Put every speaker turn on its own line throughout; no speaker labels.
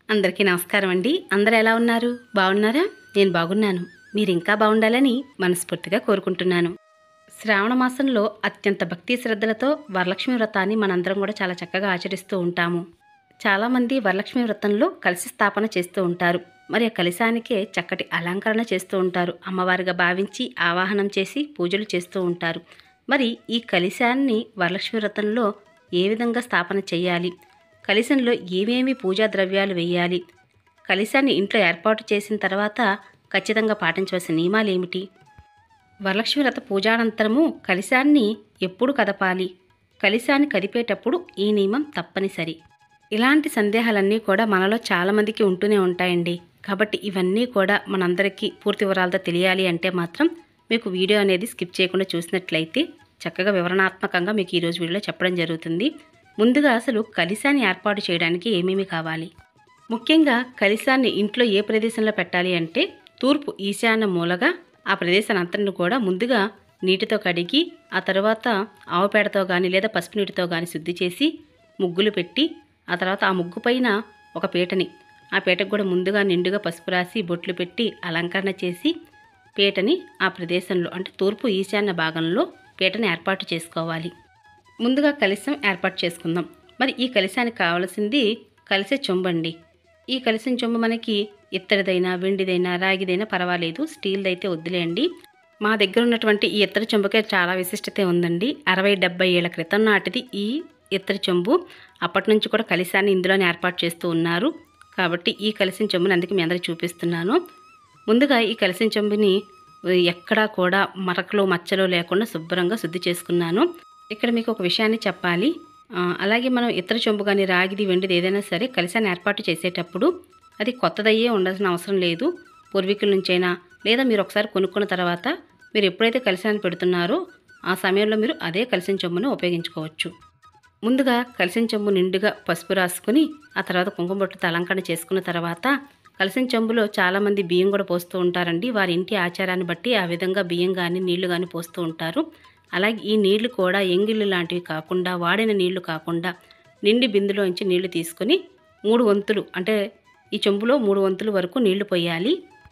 అందరికీ నమస్కారం అండి అందరూ ఎలా ఉన్నారు బాగున్నారా నేను బాగున్నాను మీరు ఇంకా బాగుండాలని మనస్ఫూర్తిగా కోరుకుంటున్నాను శ్రావణ మాసంలో అత్యంత భక్తి శ్రద్ధలతో వరలక్ష్మి వ్రతాన్ని మనందరం కూడా చాలా చక్కగా ఆచరిస్తూ ఉంటాము చాలామంది వరలక్ష్మి వ్రతంలో కలిసి స్థాపన చేస్తూ ఉంటారు మరి ఆ కలశానికే చక్కటి అలంకరణ చేస్తూ ఉంటారు అమ్మవారిగా భావించి ఆవాహనం చేసి పూజలు చేస్తూ ఉంటారు మరి ఈ కలశాన్ని వరలక్ష్మి వ్రతంలో ఏ విధంగా స్థాపన చేయాలి కలశంలో ఏమేమి పూజా ద్రవ్యాలు వేయాలి కలశాన్ని ఇంట్లో ఏర్పాటు చేసిన తర్వాత ఖచ్చితంగా పాటించవలసిన నియమాలు ఏమిటి వరలక్ష్మి వ్రత పూజానంతరము కలశాన్ని ఎప్పుడు కదపాలి కలశాన్ని కదిపేటప్పుడు ఈ నియమం తప్పనిసరి ఇలాంటి సందేహాలన్నీ కూడా మనలో చాలామందికి ఉంటూనే ఉంటాయండి కాబట్టి ఇవన్నీ కూడా మనందరికీ పూర్తి వివరాలతో తెలియాలి అంటే మాత్రం మీకు వీడియో అనేది స్కిప్ చేయకుండా చూసినట్లయితే చక్కగా వివరణాత్మకంగా మీకు ఈరోజు వీడియోలో చెప్పడం జరుగుతుంది ముందుగా అసలు కలశాన్ని ఏర్పాటు చేయడానికి ఏమేమి కావాలి ముఖ్యంగా కలశాన్ని ఇంట్లో ఏ ప్రదేశంలో పెట్టాలి అంటే తూర్పు ఈశాన్య మూలగా ఆ ప్రదేశాన్ని అంతటిని కూడా ముందుగా నీటితో కడిగి ఆ తర్వాత ఆవు పేడతో కానీ లేదా పసుపు నీటితో కానీ శుద్ధి చేసి ముగ్గులు పెట్టి ఆ తర్వాత ఆ ముగ్గు పైన ఒక పీటని ఆ పీటకు కూడా ముందుగా నిండుగా పసుపు రాసి బొట్లు పెట్టి అలంకరణ చేసి పీటని ఆ ప్రదేశంలో అంటే తూర్పు ఈశాన్య భాగంలో పీటని ఏర్పాటు చేసుకోవాలి ముందుగా కలశం ఏర్పాటు చేసుకుందాం మరి ఈ కలశానికి కావలసింది కలిసే చెంబండి ఈ కలిసిన చెంబు మనకి ఇత్తడిదైనా వెండిదైనా రాగిదైనా పర్వాలేదు స్టీల్ది అయితే వద్దులేండి మా దగ్గర ఉన్నటువంటి ఈ ఇత్తడి చెంబుకే చాలా విశిష్టత ఉందండి అరవై డెబ్బై ఏళ్ల క్రితం నాటిది ఈ ఇత్తడి చెంబు అప్పటి నుంచి కూడా కలిశాన్ని ఇందులోనే ఏర్పాటు చేస్తూ ఉన్నారు కాబట్టి ఈ కలిసిన చెంబుని అందుకే మీ అందరికి చూపిస్తున్నాను ముందుగా ఈ కలిసిన చెంబుని ఎక్కడా కూడా మరకలు మచ్చలు లేకుండా శుభ్రంగా శుద్ధి చేసుకున్నాను ఇక్కడ మీకు ఒక విషయాన్ని చెప్పాలి ఆ, అలాగే మనం ఇతర చెంబు కానీ రాగిది వెండిది ఏదైనా సరే కలిసాన్ని ఏర్పాటు చేసేటప్పుడు అది కొత్తదయ్యే ఉండాల్సిన అవసరం లేదు పూర్వీకుల నుంచైనా లేదా మీరు ఒకసారి కొనుక్కున్న తర్వాత మీరు ఎప్పుడైతే కలిసాన్ని పెడుతున్నారో ఆ సమయంలో మీరు అదే కలిసిన చెంబును ఉపయోగించుకోవచ్చు ముందుగా కలిసిన చెంబు నిండుగా పసుపు రాసుకుని ఆ తర్వాత కుంకుమ బొట్టుతో అలంకరణ చేసుకున్న తర్వాత కలిసిన చెంబులో చాలామంది బియ్యం కూడా పోస్తూ ఉంటారండి వారి ఇంటి ఆచారాన్ని బట్టి ఆ విధంగా బియ్యం కానీ నీళ్లు కానీ పోస్తూ ఉంటారు అలాగే ఈ నీళ్లు కూడా ఎంగిళ్ళు లాంటివి కాకుండా వాడిన నీళ్లు కాకుండా నిండి బిందులోంచి నీళ్లు తీసుకొని మూడు వంతులు అంటే ఈ చెంబులో మూడు వంతుల వరకు నీళ్లు పోయాలి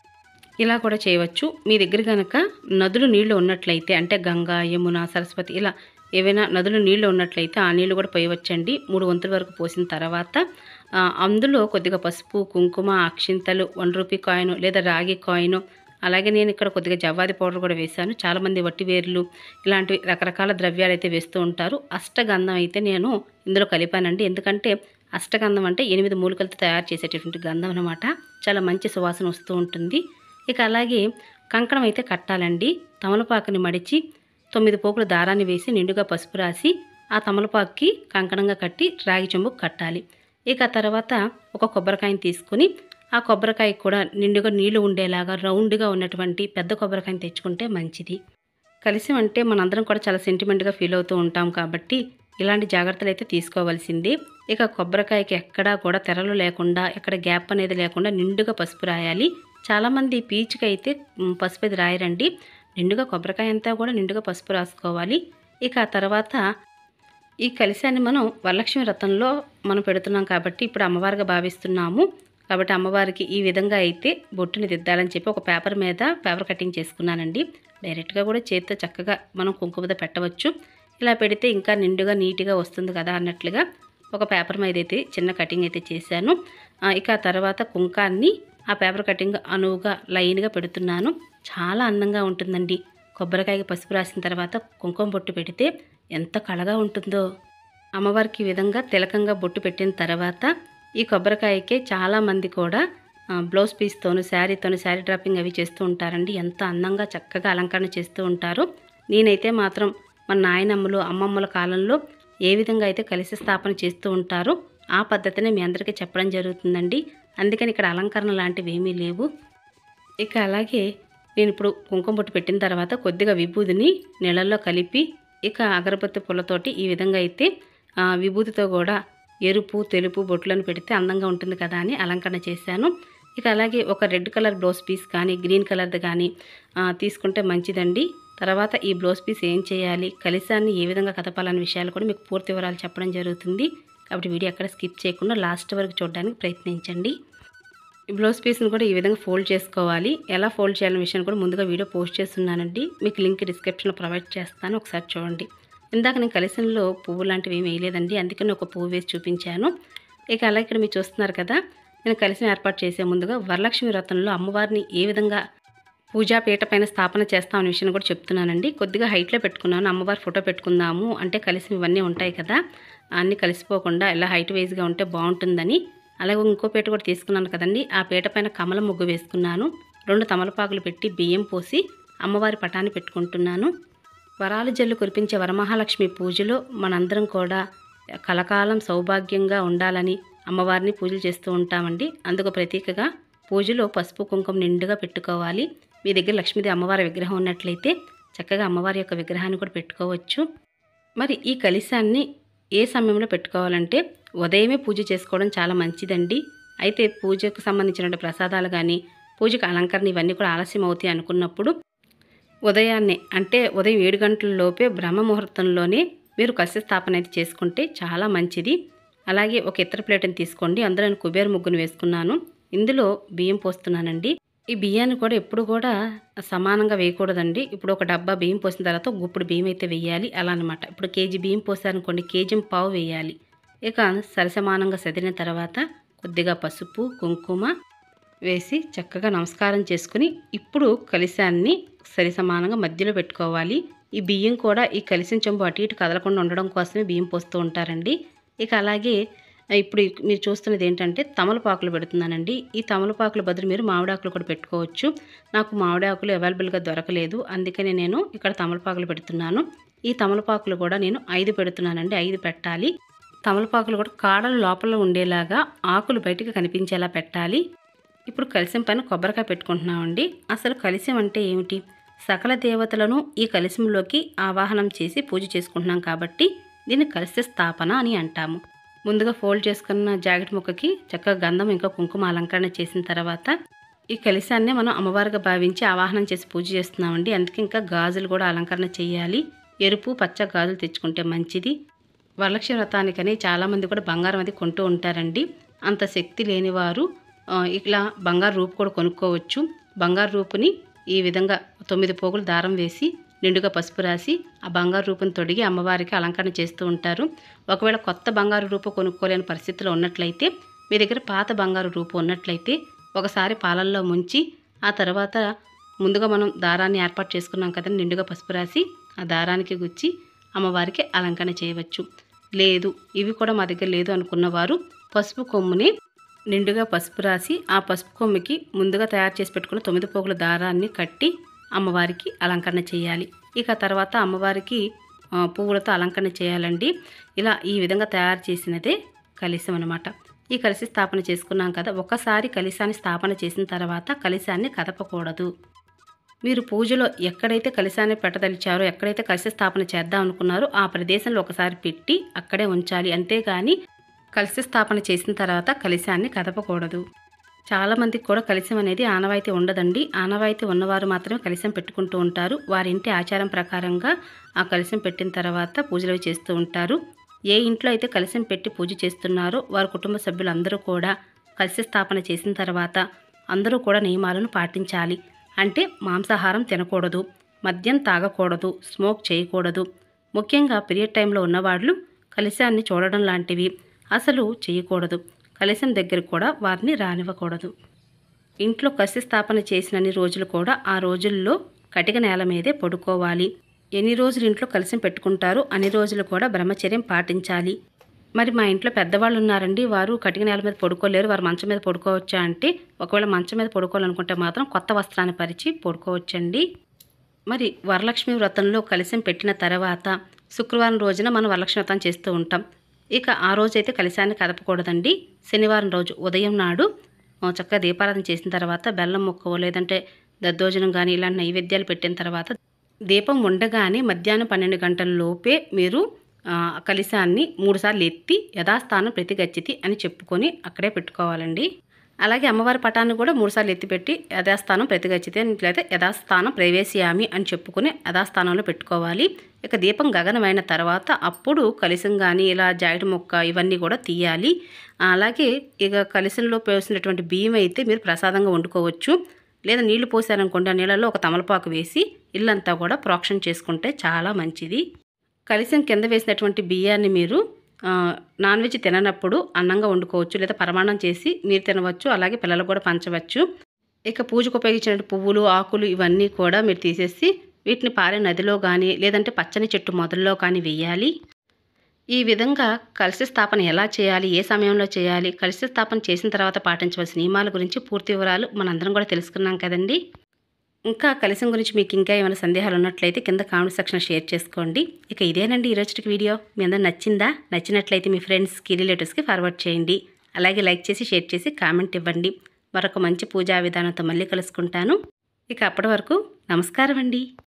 ఇలా కూడా చేయవచ్చు మీ దగ్గర కనుక నదులు నీళ్లు ఉన్నట్లయితే అంటే గంగా యమున సరస్వతి ఇలా ఏవైనా నదులు నీళ్లు ఉన్నట్లయితే ఆ నీళ్లు కూడా పోయవచ్చండి మూడు వంతుల వరకు పోసిన తర్వాత ఆ, అందులో కొద్దిగా పసుపు కుంకుమ అక్షింతలు వన్ రూపీ కాయిన్ లేదా రాగి కాయిన్ అలాగే నేను ఇక్కడ కొద్దిగా జవ్వాది పౌడర్ కూడా వేశాను చాలామంది వట్టి వేర్లు ఇలాంటివి రకరకాల ద్రవ్యాలు అయితే వేస్తూ ఉంటారు అష్టగంధం అయితే నేను ఇందులో కలిపానండి ఎందుకంటే అష్టగంధం అంటే ఎనిమిది మూలికలతో తయారు చేసేటటువంటి గంధం అనమాట చాలా మంచి సువాసన వస్తూ ఉంటుంది ఇక అలాగే కంకణం అయితే కట్టాలండి తమలపాకుని మడిచి తొమ్మిది పోకుల దారాన్ని వేసి నిండుగా పసుపు రాసి ఆ తమలపాకుకి కంకణంగా కట్టి రాగి చెంబుకు కట్టాలి ఇక తర్వాత ఒక కొబ్బరికాయని తీసుకుని ఆ కొబ్బరికాయ కూడా నిండుగా నీళ్లు ఉండేలాగా రౌండ్గా ఉన్నటువంటి పెద్ద కొబ్బరికాయని తెచ్చుకుంటే మంచిది కలిసి అంటే మనందరం కూడా చాలా సెంటిమెంట్గా ఫీల్ అవుతూ ఉంటాం కాబట్టి ఇలాంటి జాగ్రత్తలు అయితే తీసుకోవాల్సిందే ఇక కొబ్బరికాయకి ఎక్కడా కూడా తెరలు లేకుండా ఎక్కడ గ్యాప్ అనేది లేకుండా నిండుగా పసుపు రాయాలి చాలామంది పీచుకి అయితే మ్, పసుపు అది రాయరండి నిండుగా కొబ్బరికాయ అంతా కూడా నిండుగా పసుపు రాసుకోవాలి ఇక ఆ తర్వాత ఈ కలశాన్ని మనం వరలక్ష్మి వ్రతంలో మనం పెడుతున్నాం కాబట్టి ఇప్పుడు అమ్మవారిగా భావిస్తున్నాము కాబట్టి అమ్మవారికి ఈ విధంగా అయితే బొట్టుని దిద్దాలని చెప్పి ఒక పేపర్ మీద పేపర్ కటింగ్ చేసుకున్నానండి డైరెక్ట్గా కూడా చేతితో చక్కగా మనం కుంకుమతో పెట్టవచ్చు ఇలా పెడితే ఇంకా నిండుగా నీట్గా వస్తుంది కదా అన్నట్లుగా ఒక పేపర్ మీద అయితే చిన్న కటింగ్ అయితే చేశాను ఆ, ఇక ఆ తర్వాత కుంకాన్ని ఆ పేపర్ కటింగ్ అనువుగా లైన్గా పెడుతున్నాను చాలా అందంగా ఉంటుందండి కొబ్బరికాయకి పసుపు రాసిన తర్వాత కుంకుమ బొట్టు పెడితే ఎంత కళగా ఉంటుందో అమ్మవారికి ఈ విధంగా తిలకంగా బొట్టు పెట్టిన తర్వాత ఈ కొబ్బరికాయకే చాలామంది కూడా ఆ, బ్లౌజ్ పీస్తోను శారీతోను శారీ డ్రాపింగ్ అవి చేస్తూ ఉంటారండి ఎంత అందంగా చక్కగా అలంకరణ చేస్తూ ఉంటారు నేనైతే మాత్రం మన నాయనమ్మలు అమ్మమ్మల కాలంలో ఏ విధంగా అయితే కలిసి స్థాపన చేస్తూ ఉంటారో ఆ పద్ధతిని మీ అందరికీ చెప్పడం జరుగుతుందండి అందుకని ఇక్కడ అలంకరణ లాంటివి ఏమీ లేవు ఇక అలాగే నేను ఇప్పుడు కుంకుమ బొట్టు పెట్టిన తర్వాత కొద్దిగా విభూదిని నీళ్ళల్లో కలిపి ఇక అగరబత్తి పుల్లతోటి ఈ విధంగా అయితే ఆ, విభూతితో కూడా ఎరుపు తెలుపు బొట్లను పెడితే అందంగా ఉంటుంది కదా అని అలంకరణ చేశాను ఇక అలాగే ఒక రెడ్ కలర్ బ్లౌజ్ పీస్ కానీ గ్రీన్ కలర్ది కానీ ఆ, తీసుకుంటే మంచిదండి తర్వాత ఈ బ్లౌజ్ పీస్ ఏం చేయాలి కలిసాన్ని ఏ విధంగా కదపాలనే విషయాలు కూడా మీకు పూర్తి వివరాలు చెప్పడం జరుగుతుంది కాబట్టి వీడియో ఎక్కడ స్కిప్ చేయకుండా లాస్ట్ వరకు చూడడానికి ప్రయత్నించండి ఈ బ్లౌజ్ పీస్ని కూడా ఈ విధంగా ఫోల్డ్ చేసుకోవాలి ఎలా ఫోల్డ్ చేయాలనే విషయాన్ని కూడా ముందుగా వీడియో పోస్ట్ చేస్తున్నానండి మీకు లింక్ డిస్క్రిప్షన్లో ప్రొవైడ్ చేస్తాను ఒకసారి చూడండి ఇందాక నేను కలిసంలో పువ్వు లాంటివి ఏమి వేయలేదండి అందుకని ఒక పువ్వు వేసి చూపించాను ఇక అలాగే ఇక్కడ మీరు చూస్తున్నారు కదా నేను కలిసి ఏర్పాటు చేసే ముందుగా వరలక్ష్మి వ్రతంలో అమ్మవారిని ఏ విధంగా పూజా పీట పైన స్థాపన చేస్తామనే విషయం కూడా చెప్తున్నానండి కొద్దిగా హైట్లో పెట్టుకున్నాను అమ్మవారి ఫోటో పెట్టుకుందాము అంటే కలిసి ఇవన్నీ ఉంటాయి కదా అన్నీ కలిసిపోకుండా ఇలా హైట్ వైజ్గా ఉంటే బాగుంటుందని అలాగే ఇంకో పీట కూడా తీసుకున్నాను కదండి ఆ పీట పైన కమల ముగ్గు వేసుకున్నాను రెండు తమలపాకులు పెట్టి బియ్యం పోసి అమ్మవారి పటాన్ని పెట్టుకుంటున్నాను వరాల జల్లు కురిపించే వరమహాలక్ష్మి పూజలో మనందరం కూడా కలకాలం సౌభాగ్యంగా ఉండాలని అమ్మవారిని పూజలు చేస్తూ ఉంటామండి అందుకు ప్రతీకగా పూజలో పసుపు కుంకుమ నిండుగా పెట్టుకోవాలి మీ దగ్గర లక్ష్మీదేవి అమ్మవారి విగ్రహం ఉన్నట్లయితే చక్కగా అమ్మవారి యొక్క విగ్రహాన్ని కూడా పెట్టుకోవచ్చు మరి ఈ కలిశాన్ని ఏ సమయంలో పెట్టుకోవాలంటే ఉదయమే పూజ చేసుకోవడం చాలా మంచిదండి అయితే పూజకు సంబంధించిన ప్రసాదాలు కానీ పూజకు అలంకరణ ఇవన్నీ కూడా ఆలస్యం అవుతాయి అనుకున్నప్పుడు ఉదయాన్నే అంటే ఉదయం ఏడు గంటల లోపే బ్రహ్మ ముహూర్తంలోనే మీరు కలశ స్థాపన అయితే చేసుకుంటే చాలా మంచిది అలాగే ఒక ఇతర ప్లేట్ని తీసుకోండి అందులో నేను కుబేర ముగ్గును వేసుకున్నాను ఇందులో బియ్యం పోస్తున్నానండి ఈ బియ్యాన్ని కూడా ఎప్పుడు కూడా సమానంగా వేయకూడదండి ఇప్పుడు ఒక డబ్బా బియ్యం పోసిన తర్వాత ఒక గుప్పుడు బియ్యం అయితే వేయాలి అలా అనమాట ఇప్పుడు కేజీ బియ్యం పోసారనుకోండి కేజీ పావు వేయాలి ఇక సరిసమానంగా సదిరిన తర్వాత కొద్దిగా పసుపు కుంకుమ వేసి చక్కగా నమస్కారం చేసుకుని ఇప్పుడు కలిశాన్ని సరిసమానంగా మధ్యలో పెట్టుకోవాలి ఈ బియ్యం కూడా ఈ కలిసిన చెంబు అటు ఇటు కదలకుండా ఉండడం కోసమే బియ్యం పోస్తూ ఉంటారండి ఇక అలాగే ఇప్పుడు మీరు చూస్తున్నది ఏంటంటే తమలపాకులు పెడుతున్నానండి ఈ తమలపాకుల బదులు మీరు మామిడాకులు కూడా పెట్టుకోవచ్చు నాకు మామిడాకులు అవైలబుల్గా దొరకలేదు అందుకని నేను ఇక్కడ తమలపాకులు పెడుతున్నాను ఈ తమలపాకులు కూడా నేను ఐదు పెడుతున్నానండి ఐదు పెట్టాలి తమలపాకులు కూడా కాడలు లోపల ఉండేలాగా ఆకులు బయటికి కనిపించేలా పెట్టాలి ఇప్పుడు కలిసం పైన కొబ్బరికాయ పెట్టుకుంటున్నామండి అసలు కలిసం అంటే ఏమిటి సకల దేవతలను ఈ కలిసంలోకి ఆవాహనం చేసి పూజ చేసుకుంటున్నాం కాబట్టి దీన్ని కలిస స్థాపన అని అంటాము ముందుగా ఫోల్డ్ చేసుకున్న జాకెట్ ముక్కకి చక్కగా గంధం ఇంకా కుంకుమ అలంకరణ చేసిన తర్వాత ఈ కలిశాన్ని మనం అమ్మవారిగా భావించి ఆవాహనం చేసి పూజ చేస్తున్నామండి అందుకే ఇంకా గాజులు కూడా అలంకరణ చేయాలి ఎరుపు పచ్చ గాజులు తెచ్చుకుంటే మంచిది వరలక్ష్మి వ్రతానికని చాలామంది కూడా బంగారం అది కొంటూ ఉంటారండి అంత శక్తి లేని వారు ఆ, ఇలా బంగారు రూపు కూడా కొనుక్కోవచ్చు బంగారు రూపుని ఈ విధంగా తొమ్మిది పోగులు దారం వేసి నిండుగా పసుపు రాసి ఆ బంగారు రూపుని తొడిగి అమ్మవారికి అలంకరణ చేస్తూ ఉంటారు ఒకవేళ కొత్త బంగారు రూపు కొనుక్కోలేని పరిస్థితిలో ఉన్నట్లయితే మీ దగ్గర పాత బంగారు రూపు ఉన్నట్లయితే ఒకసారి పాలల్లో ముంచి ఆ తర్వాత ముందుగా మనం దారాన్ని ఏర్పాటు చేసుకున్నాం కదండి నిండుగా పసుపు రాసి ఆ దారానికి గుచ్చి అమ్మవారికి అలంకరణ చేయవచ్చు లేదు ఇవి కూడా మా దగ్గర లేదు అనుకున్న వారు పసుపు కొమ్ముని నిండుగా పసుపు రాసి ఆ పసుపు కొమ్ముకి ముందుగా తయారు చేసి పెట్టుకున్న తొమ్మిది పోగుల దారాన్ని కట్టి అమ్మవారికి అలంకరణ చేయాలి ఇక తర్వాత అమ్మవారికి ఆ, పువ్వులతో అలంకరణ చేయాలండి ఇలా ఈ విధంగా తయారు చేసినదే కలిసం అనమాట ఈ కలిసి స్థాపన చేసుకున్నాం కదా ఒకసారి కలిశాన్ని స్థాపన చేసిన తర్వాత కలిశాన్ని కదపకూడదు మీరు పూజలో ఎక్కడైతే కలిశాన్ని పెట్టదలిచారో ఎక్కడైతే కలిసి స్థాపన చేద్దాం అనుకున్నారో ఆ ప్రదేశంలో ఒకసారి పెట్టి అక్కడే ఉంచాలి అంతేగాని కలిసి స్థాపన చేసిన తర్వాత కలిశాన్ని కదపకూడదు చాలామందికి కూడా కలిసం అనేది ఆనవాయితీ ఉండదండి ఆనవాయితీ ఉన్నవారు మాత్రమే కలిసం పెట్టుకుంటూ ఉంటారు వారి ఇంటి ఆచారం ప్రకారంగా ఆ కలిసం పెట్టిన తర్వాత పూజలు అవి చేస్తూ ఉంటారు ఏ ఇంట్లో అయితే కలిసం పెట్టి పూజ చేస్తున్నారో వారి కుటుంబ సభ్యులందరూ కూడా కలిసి స్థాపన చేసిన తర్వాత అందరూ కూడా నియమాలను పాటించాలి అంటే మాంసాహారం తినకూడదు మద్యం తాగకూడదు స్మోక్ చేయకూడదు ముఖ్యంగా పీరియడ్ టైంలో ఉన్నవాళ్ళు కలిశాన్ని చూడడం లాంటివి అసలు చేయకూడదు కలిసం దగ్గర కూడా వారిని రానివ్వకూడదు ఇంట్లో కసి స్థాపన చేసినన్ని రోజులు కూడా ఆ రోజుల్లో కటిక నేల మీదే పడుకోవాలి ఎన్ని రోజులు ఇంట్లో కలిసి పెట్టుకుంటారో అన్ని రోజులు కూడా బ్రహ్మచర్యం పాటించాలి మరి మా ఇంట్లో పెద్దవాళ్ళు ఉన్నారండి వారు కటిక నేల మీద పడుకోలేరు వారు మంచం మీద పడుకోవచ్చా అంటే ఒకవేళ మంచం మీద పడుకోవాలనుకుంటే మాత్రం కొత్త వస్త్రాన్ని పరిచి పడుకోవచ్చండి మరి వరలక్ష్మి వ్రతంలో కలిసం పెట్టిన తర్వాత శుక్రవారం రోజున మనం వరలక్ష్మి వ్రతం చేస్తూ ఉంటాం ఇక ఆ రోజు అయితే కలిశాన్ని కదపకూడదండి శనివారం రోజు ఉదయం నాడు ఆ, చక్కగా దీపారాధన చేసిన తర్వాత బెల్లం ముక్కవో లేదంటే దద్దోజనం కానీ ఇలాంటి నైవేద్యాలు పెట్టిన తర్వాత దీపం ఉండగానే మధ్యాహ్నం పన్నెండు గంటల లోపే మీరు ఆ, కలిశాన్ని మూడుసార్లు ఎత్తి యథాస్థానం ప్రతిగచ్చితి అని చెప్పుకొని అక్కడే పెట్టుకోవాలండి అలాగే అమ్మవారి పటాన్ని కూడా మూడుసార్లు ఎత్తిపెట్టి యథాస్థానం ప్రతిగచ్చితే లేదా యథాస్థానం ప్రవేశయామి అని చెప్పుకుని యథాస్థానంలో పెట్టుకోవాలి ఇక దీపం గగనమైన తర్వాత అప్పుడు కలిసం కానీ ఇలా జాయిడి మొక్క ఇవన్నీ కూడా తీయాలి అలాగే ఇక కలిసంలో పోసినటువంటి బియ్యం అయితే మీరు ప్రసాదంగా వండుకోవచ్చు లేదా నీళ్లు పోసారనుకోండి ఆ నీళ్ళలో ఒక తమలపాకు వేసి ఇల్లంతా కూడా ప్రోక్షణ చేసుకుంటే చాలా మంచిది కలిసం కింద వేసినటువంటి బియ్యాన్ని మీరు ఆ, నాన్ వెజ్ తిననప్పుడు అన్నంగా వండుకోవచ్చు లేదా పరమాణం చేసి మీరు తినవచ్చు అలాగే పిల్లలకు కూడా పంచవచ్చు ఇక పూజకు ఉపయోగించిన పువ్వులు ఆకులు ఇవన్నీ కూడా మీరు తీసేసి వీటిని పారే నదిలో కానీ లేదంటే పచ్చని చెట్టు మొదల్లో కానీ వేయాలి ఈ విధంగా కలశ స్థాపన ఎలా చేయాలి ఏ సమయంలో చేయాలి కలశ స్థాపన చేసిన తర్వాత పాటించవలసిన నియమాల గురించి పూర్తి వివరాలు మనందరం కూడా తెలుసుకున్నాం కదండి ఇంకా కలశం గురించి మీకు ఇంకా ఏమైనా సందేహాలు ఉన్నట్లయితే కింద కామెంట్ సెక్షన్ షేర్ చేసుకోండి ఇక ఇదేనండి ఈరోజుకి వీడియో మీ అందరూ నచ్చిందా నచ్చినట్లయితే మీ ఫ్రెండ్స్కి రిలేటివ్స్కి ఫార్వర్డ్ చేయండి అలాగే లైక్ చేసి షేర్ చేసి కామెంట్ ఇవ్వండి మరొక మంచి పూజా విధానంతో మళ్ళీ కలుసుకుంటాను ఇక అప్పటి వరకు నమస్కారం అండి